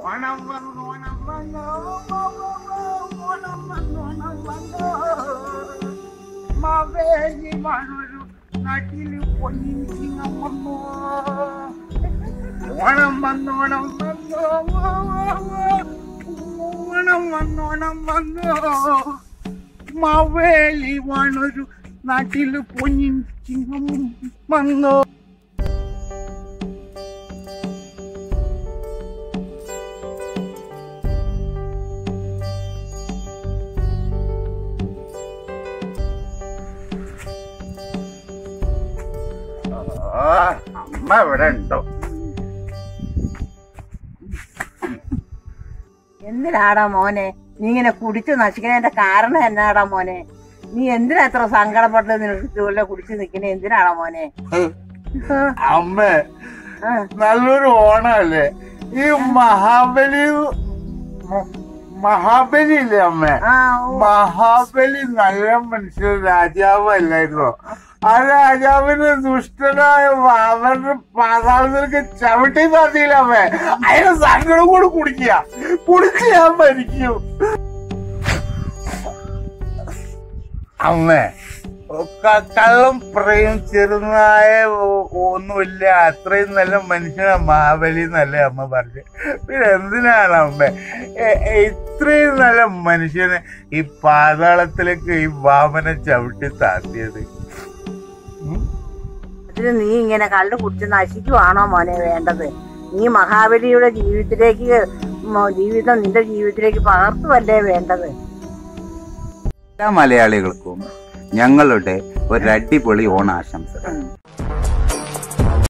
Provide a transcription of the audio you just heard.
ഓണം വന്നു ഓണം വന്നു ഓണം വന്നു ഓണം വന്നു മാവേലി വാണൊരു നാട്ടിൽ പൊന്നിച്ചിങ്ങം വന്നു ഓണം വന്നു ഓണം വന്നു ഓണം വന്നു ഓണം വന്നു മാവേലി വാണൊരു നാട്ടിൽ പൊന്നിച്ചിങ്ങം വന്നു ആ, അമ്മ ഇവിടെ ഉണ്ടോ എന്തിനാടാ മോനെ നീ ഇങ്ങനെ കുടിച്ചു നശിക്കുന്നതിന്റെ കാരണം എന്നാടാ മോനെ നീ എന്തിനാ എത്ര സങ്കടപ്പെട്ട് നിനക്ക് ചൂല കുടിച്ചു നിക്കണേ എന്തിനാടാ മോനെ അമ്മ ആ, നല്ലൊരു ഓണല്ലേ ഈ മഹാബലി മ- മഹാബലി ഇല്ലേ അമ്മ ആ ഓ, മഹാബലി നല്ല മനുഷ്യൻ രാജാവ് അല്ലായിരുന്നോ ആ രാജാവിന് ദുഷ്ടനായ അവരുടെ പാതാളത്തിലേക്ക് ചവിട്ടി തന്നില്ല അമ്മേ അതിന് സങ്കടം കൂടെ കുടിക്കുക കുടിച്ച് ഞാൻ മരിക്കും അമ്മേ ക- കള്ളം പറയും ചെറുനായ ഒ- ഒന്നുമില്ല അത്രയും നല്ല മനുഷ്യനാ മഹാബലി എന്നല്ലേ അമ്മ പറഞ്ഞു പിന്നെ എന്തിനാണ് അമ്മ എ- എ- ഇത്രയും നല്ല മനുഷ്യനെ ഈ പാതാളത്തിലേക്ക് ഈ വാമന ചവിട്ടി താത്തിയത് ഉം? അതിന് നീ ഇങ്ങനെ കള്ളു കുടിച്ച് നശിക്കുവാണോ മോനെ വേണ്ടത് നീ മഹാബലിയുടെ ജീവിതത്തിലേക്ക് മ- ജീവിതം നിന്റെ ജീവിതത്തിലേക്ക് പകർത്തുവല്ലേ വേണ്ടത് എല്ലാ മലയാളികൾക്കും ഞങ്ങളുടെ ഒരു അടിപൊളി ഓണാശംസകൾ